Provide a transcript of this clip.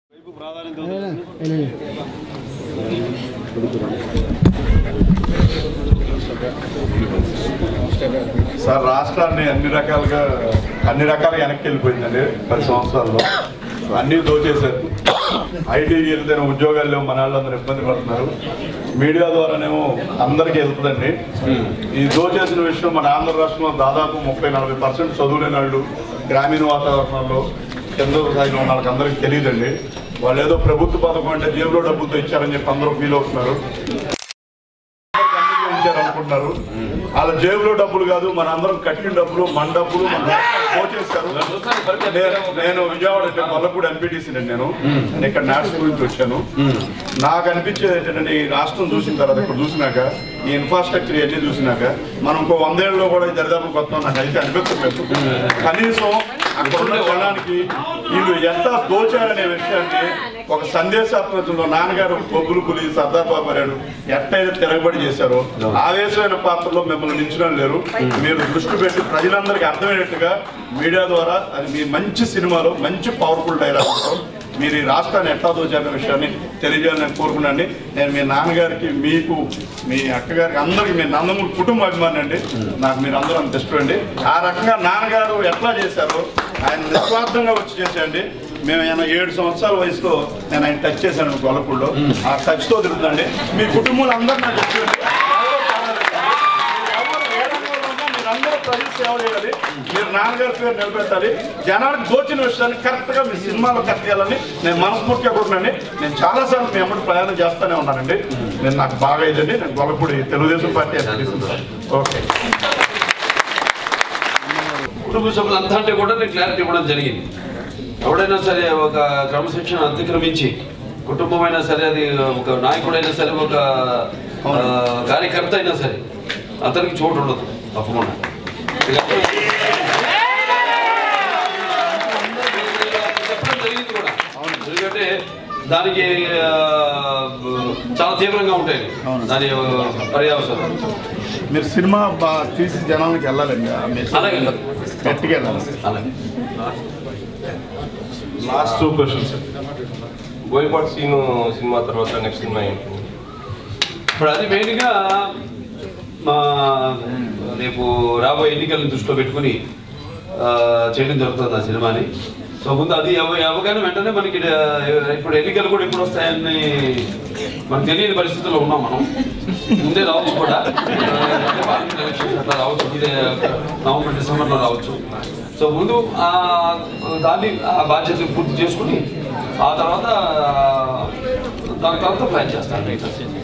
Sir రాష్ట్రాన్ని అన్ని రకాలుగా అన్ని రకాలుగా వెనక్కి వెళ్ళిపోయిందండి పది సంవత్సరాల్లో అన్నీ దోచేశారు ఐటీకి వెళ్తేనే ఉద్యోగాలు లేవు మన వాళ్ళందరూ ఇబ్బంది పడుతున్నారు మీడియా ద్వారానేమో అందరికీ వెళ్తుందండి ఈ దోచేసిన విషయం మన ఆంధ్ర రాష్ట్రంలో దాదాపు ముప్పై నలభై పర్సెంట్ చదువులేని వాళ్ళు గ్రామీణ వాతావరణంలో కింద స్థాయిలో ఉన్న వాళ్ళకి అందరికీ తెలియదండి వాళ్ళు ఏదో ప్రభుత్వ పథకం అంటే జేబులో డబ్బులతో ఇచ్చారని చెప్పి అందరూ ఫీల్ అవుతున్నారు అనుకుంటున్నారు వాళ్ళ జేబులో డబ్బులు కాదు మన అందరం కట్టిన డబ్బులు మన డబ్బులు మన దోచేస్తారు నేను- నేను విజయవాడ అంటే మల్లపూడి ఎంపీటీసీ నేను నేను ఇక్కడ నాట్స్ గురించి వచ్చాను నాకు అనిపించేది ఏంటంటే ఈ రాష్ట్రం చూసిన తర్వాత ఇక్కడ చూసినాక ఈ ఇన్ఫ్రాస్ట్రక్చర్ ఇవన్నీ చూసినాక మనం ఇంకో వందేళ్ళలో కూడా ఈ దరిదాపు కొత్త నాకు అయితే అనిపించలేదు కనీసం అక్కడ ఉన్న జనానికి వీళ్ళు ఎంత దోచారనే విషయాన్ని ఒక సందేశాత్మకంలో నాన్నగారు బొబ్బులు పులి సర్దార్ బాబు గారు ఎట్టయితే తిరగబడి చేశారో ఆవేశమైన పాత్రలో మిమ్మల్ని నించడం లేరు మీరు దృష్టి పెట్టి ప్రజలందరికీ అర్థమయ్యేట్టుగా మీడియా ద్వారా అది మీ మంచి సినిమాలో మంచి పవర్ఫుల్ డైలాగ్తో మీరు ఈ రాష్ట్రాన్ని ఎట్లా దోచారనే విషయాన్ని తెలియజేయాలని నేను కోరుకున్నాను నేను మీ నాన్నగారికి మీకు మీ అక్కగారికి అందరికి మీ నందమూరి కుటుంబ అభిమాని అండి నాకు మీరు అందరూ అంత ఇష్టం అండి ఆ రకంగా నాన్నగారు ఎట్లా చేశారో ఆయన నిస్వార్థంగా వచ్చి చేసేయండి మేము ఆయన ఏడు సంవత్సరాల వయసులో నేను ఆయన టచ్ చేశాను గొల్లపూడిలో ఆ టచ్తో తిరుగుతుందండి మీ కుటుంబంలో అందరూ నాకు చెప్పండి మీరందరూ ప్రజలు సేవ చేయాలి మీరు నాన్నగారి పేరు నిలబెట్టాలి జనానికి దోచిన విషయాన్ని కరెక్ట్ గా మీ సినిమాలో కట్టేయాలని నేను మనస్ఫూర్తిగా కోరుకున్నాను నేను చాలా సార్లు మీ అమ్మడి ప్రయాణం చేస్తూనే ఉన్నానండి నేను నాకు బాగా ఇదండి నేను గొల్లపూడి తెలుగుదేశం పార్టీ అధ్యక్షుడు. ఓకే కుటుంబ సభ్యులంతా అంటే కూడా నేను క్లారిటీ ఇవ్వడం జరిగింది ఎవడైనా సరే ఒక క్రమశిక్షణ అతిక్రమించి కుటుంబమైనా సరే అది ఒక నాయకుడైనా సరే ఒక ఆ, కార్యకర్త అయినా సరే అతనికి చోటు ఉండదు తప్పకుండా ఇక అప్పుడు- చెప్పడం జరిగింది కూడా ఎందుకంటే దానికి ఆ, చాలా తీవ్రంగా ఉంటాయి దాని పర్యావసరం మీరు సినిమా బా- తీసి జనానికి వెళ్ళాలండి ఆ మెసేజ్ అలాగే. గట్టిగా వెళ్ళాలి అలాగే last two questions Boyapati Seenu cinema తర్వాత నెక్స్ట్ సినిమా ఏంటి ఇప్పుడు అది మెయిన్గా మా రేపు రాబోయే ఎన్నికలను దృష్టిలో పెట్టుకుని ఆ, చేయడం జరుగుతుంది ఆ సినిమాని సో ముందు అది అవ- అవ్వగానే వెంటనే మనకి ఆ, ఇప్పుడు ఎన్నికలు కూడా ఎప్పుడు వస్తాయని మనకు తెలియని పరిస్థితుల్లో ఉన్నాం మనం ముందే రావచ్చు కూడా ఆ, పార్లమెంట్ ఎలక్షన్స్ అట్లా రావచ్చు ఇదే నవంబర్ డిసెంబర్లో రావచ్చు సో ముందు ఆ దాన్ని ఆ బాధ్యతలు పూర్తి చేసుకుని ఆ తర్వాత ఆ, దాని తర్వాత ప్లాన్ చేస్తాను